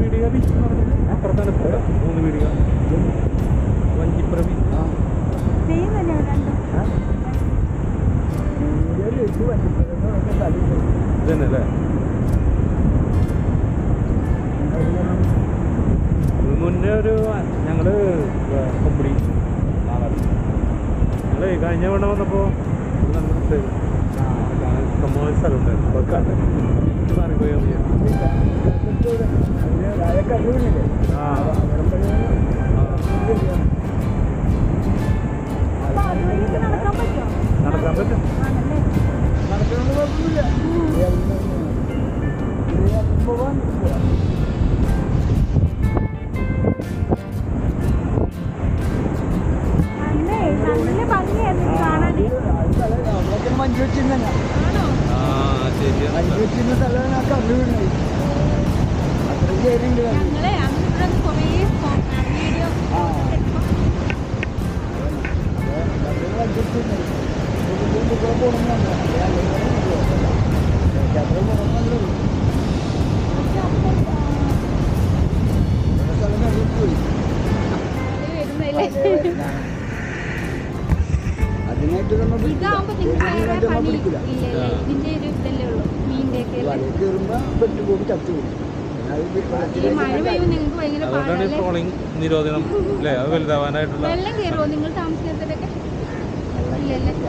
വീടിക beach എന്ന് പറഞ്ഞത് അപ്പുറത്താണ് ഇപ്പുറത്ത് മൂന്ന് വീടിക വഞ്ചിപ്രവി സെയിം തന്നെയാണ് രണ്ടും ഇതന്നെ അല്ലേ ഇത് മുന്നേ ഒരു ഞങ്ങള് കൊമ്പടി നാളെ ഞങ്ങള് കഴിഞ്ഞ തവണ വന്നപ്പോൾ സംഭവം സ്ഥലം ഉണ്ടായിരുന്നു അതൊക്കെ മാറിപ്പോയോ ആ അപ്പൊ അതുവഴിയൊക്കെ നടക്കാൻ പറ്റുമോ നടക്കാൻ പറ്റും ആണല്ലേ അന്നേ നല്ല ഭംഗിയായിരുന്നു ഇത് കാണാന് മഞ്ജു വെച്ചിരുന്ന ആണോ ആ ശരിയാണ് മഞ്ജു വെച്ചിരുന്ന സ്ഥലമാണ് ആ കണ്ണു വീണത് അത്രയും പേരുണ്ട് കണ്ടു ഞങ്ങളെ അന്ന് ഇവിടെ കുറേ വീഡിയോ ആ. മഞ്ജു വെച്ചിരുന്നത് കൂടെ പോകണമെന്നുണ്ട് അത്ര പോകണമെന്നുള്ളൂ സ്ഥലം കണ്ടിട്ട് പോയി വരുന്നില്ലേ അതിനായിട്ട് നമ്മൾ ഇതാവുമ്പോ നിങ്ങൾക്ക് വേറെ അതിനായിട്ട് നമ്മൾ പണി പിടിക്കില്ല ഇല്ലല്ലേ ഇതിന്റെ ഒരു ഇതല്ലേ ഉള്ളൂ മീനിന്റെ ഒക്കെ അല്ലേ വലയിൽ കയറുമ്പോ പെട്ടുപോകും ചത്തുപോകും അത് ഈ മഴ പെയ്യുമ്പോൾ നിങ്ങൾക്ക് ഭയങ്കര അതുകൊണ്ടാണ് ഈ പാടല്ലേ ട്രോളിംഗ് നിരോധനം അല്ലേ അത് വലുതാവാനായിട്ടുള്ള വെള്ളം കയറുമോ നിങ്ങൾ താമസിക്കുന്നിടത്തൊക്കെ ഇല്ലല്ലേ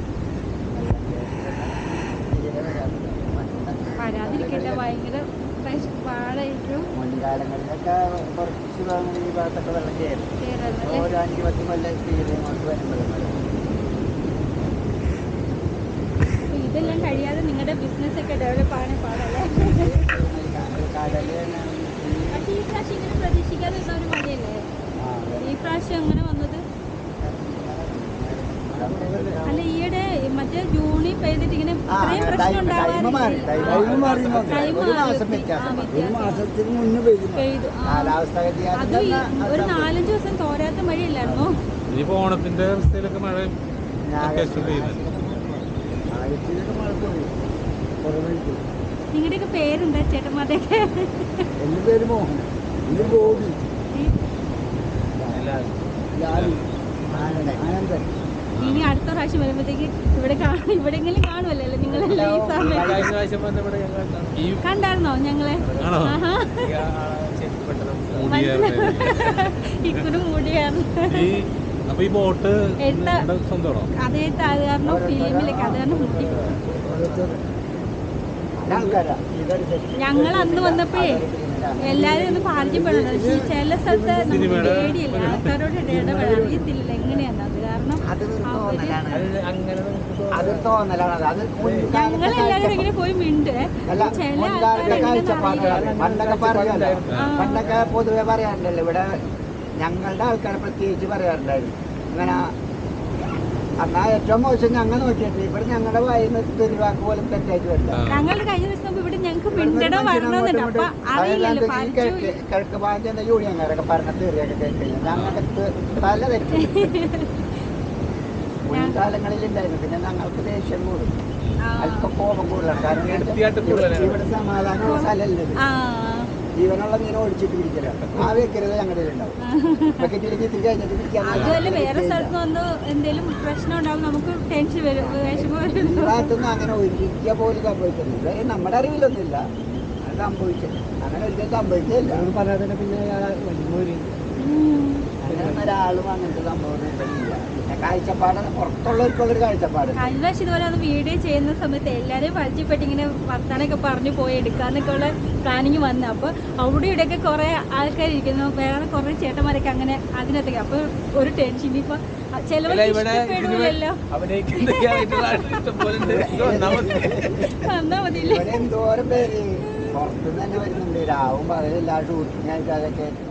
വരാതിരിക്കട്ടെ ഭയങ്കര പ്രശ്- പാടായിരിക്കും മുൻകാലങ്ങളിലൊക്കെ കുറച്ച് ഭാഗങ്ങൾ ഈ ഭാഗത്തൊക്കെ വെള്ളം കയറും കേരളത്തിലെ ഒരു അഞ്ച് പത്ത് കൊല്ലം തീരെ ഇങ്ങോട്ട് വരുമ്പോഴേ അപ്പൊ ഇതെല്ലാം കഴിയാതെ നിങ്ങളുടെ ബിസിനസ് ഒക്കെ ഡെവലപ്പ് ആകാൻ പാടല്ലേ കടല് പക്ഷേ ഈ പ്രാവശ്യം ഇങ്ങനെ പ്രതീക്ഷിക്കാതെ നിന്ന ഒരു മഴയല്ലേ ഈ പ്രാവശ്യം അങ്ങനെ വന്നത് അല്ല ഈയിടെ മറ്റേ ജൂണിൽ പെയ്തിട്ട് ഇങ്ങനെ ഇത്രയും പ്രശ്നം ടൈം മാറി ടൈം മാറി Time ഒരു മാറി. മാസം ആ, വ്യത്യാസം ഒരു വ്യത്യാസം. മാസത്തിന് മുന്നേ പെയ്തു പെയ്തു ആ. കാലാവസ്ഥ വ്യതിയാനം അത് ഈ തന്നെ ഒരു അത് നാലഞ്ച് ദിവസം തോരാത്ത മഴയില്ലായിരുന്നോ ഇനിയിപ്പോ ഓണത്തിന്റെ അവസ്ഥയിലൊക്കെ മഴ അത്യാവശ്യം പെയ്യുന്നുണ്ട് ആഴ്ചയിലൊക്കെ മഴ പോയി കുറവായിട്ട് നിങ്ങളുടെയൊക്കെ പേരുണ്ട് ചേട്ടന്മാരുടെയൊക്കെ എൻ്റെ പേര് മോഹൻ എൻ്റെ ഗോപി ലാലു ആനന്ദൻ ഇനി അടുത്ത പ്രാവശ്യം വരുമ്പോഴത്തേക്ക് ഇവിടെ കാണും ഇവിടെങ്കിലും കാണുമല്ലോ അല്ലേ നിങ്ങളെല്ലാം ഈ സമയത്ത് ഈ കണ്ടായിരുന്നോ ഞങ്ങളെ ആണോ? ആഹാ. മൂടിയായിരുന്നു ഇക്കുറി മൂടിയാണ് ഈ അപ്പൊ ഈ ബോട്ട് എന്താ? നിങ്ങളുടെ സ്വന്തമാണോ അതേ അത് കാരണം ഫിലിമിലൊക്കെ അത് കാരണം മൂടി ഓരോരുത്തർ ആൾക്കാരാ ഇതൊരു ഞങ്ങൾ അന്ന് വന്നപ്പോഴേ എല്ലാരും ഒന്ന് പരിചയപ്പെടണം പക്ഷേ ചില സ്ഥലത്ത് നമുക്ക് സിനിമയുടെ പേടിയില്ല ആൾക്കാരോട് ഇടപെടാൻ അറിയത്തില്ല എങ്ങനെയാന്ന് അത് കാരണം അതൊരു അവര് തോന്നലാണ് അതൊരു തോന്നലാണ് അത് അത് ഞങ്ങളെല്ലാരും ഇങ്ങനെ പോയി മിണ്ട് അല്ല ചില മുൻകാലത്തെ ആൾക്കാർ കാഴ്ചപ്പാടുകളാണ് പണ്ടൊക്കെ പറയാമല്ലോ ആ. പണ്ടൊക്കെ പൊതുവെ പറയാറുണ്ടല്ലോ ഇവിടെ ഞങ്ങളുടെ ആൾക്കാരെ പ്രത്യേകിച്ച് പറയാറുണ്ടായിരുന്നു ഇങ്ങനെ എന്നാ ഏറ്റവും മോശം ഞങ്ങൾ നോക്കിയിട്ട് ഇവിടെ ഞങ്ങളുടെ വായിന്ന് തെരുവാക്ക് പോലും തെറ്റായിട്ട് വരില്ല ആ. ഞങ്ങൾ കഴിഞ്ഞ ദിവസം മുമ്പ് ഇവിടെ ഞങ്ങൾക്ക് മിണ്ടണം വരണമെന്നുണ്ട് അപ്പൊ അറിയില്ലല്ലോ ഈ പറിച്ചു കിഴക്ക് കിഴക്ക് ഭാഗത്തെ യൂണിയൻകാരൊക്കെ പറഞ്ഞ തെറിയൊക്കെ കേൾക്കഴിഞ്ഞാൽ ഞങ്ങൾക്ക് തല തെറ്റും മുൻകാലങ്ങളിൽ ഉണ്ടായിരുന്നു പിന്നെ ഞങ്ങൾക്ക് ദേഷ്യം കൂടും ആ. അല്പം കോപം കൂടുതലാണ് കാരണം എടുത്തിയാട്ട് കൂടുതലാണ്. ഇവിടെ സമാധാനമുള്ള സ്ഥലമല്ലത് ആ ജീവനുള്ള മീനെ ഒഴിച്ചിട്ട് പിടിക്കലാണ് ആ വെക്കരുത് ഞങ്ങളുടെ ഉണ്ടാവും ബക്കറ്റിലേക്ക് ഇത്തിരി കഴിഞ്ഞിട്ട് പിടിക്കാൻ അതുമല്ല വേറെ സ്ഥലത്ത് വന്ന് എന്തെങ്കിലും പ്രശ്നം ഉണ്ടാവും നമുക്ക് ടെൻഷൻ വരും വിഷമം വരും ഈ ഭാഗത്തൊന്നും അങ്ങനെ ഒരിക്കൽ പോലും സംഭവിച്ചിട്ടില്ല ഇതുവരെ നമ്മുടെ അറിവിലൊന്നുമില്ല അത് സംഭവിച്ചില്ല അങ്ങനെ ഒരിക്കലും സംഭവിച്ചില്ല പറയാതെ പിന്നെ ഉം. അങ്ങനെ ഒരാളും അങ്ങനത്തെ സംഭവം ഉണ്ടായില്ല പിന്നെ കാഴ്ചപ്പാടാണ് പുറത്തുള്ളവർക്കുള്ളൊരു കാഴ്ചപ്പാട് കഴിഞ്ഞ പ്രാവശ്യം ഇതുപോലെ ഒന്ന് വീഡിയോ ചെയ്യുന്ന സമയത്ത് എല്ലാവരെയും പരിചയപ്പെട്ട് ഇങ്ങനെ വർത്താനൊക്കെ പറഞ്ഞു പോയി എടുക്കാന്നൊക്കെ ഉള്ള പ്ലാനിങ് വന്നു അപ്പോൾ അവിടെ ഇവിടെയൊക്കെ കുറേ ആൾക്കാർ ഇരിക്കുന്നു വേറെ കുറേ ചേട്ടന്മാരൊക്കെ അങ്ങനെ അതിനകത്തേക്ക് അപ്പോൾ ഒരു ടെൻഷൻ ഇപ്പൊ ചിലവർ ഇഷ്ടപ്പെടില്ലല്ലോ വന്നാ മതിയില്ലേ ഇവിടെ എന്തോരം പേര് പുറത്തുനിന്ന് തന്നെ വരുന്നുണ്ട് രാവും പകലില്ല ഷൂട്ടിങ് ആയിട്ട് അതൊക്കെ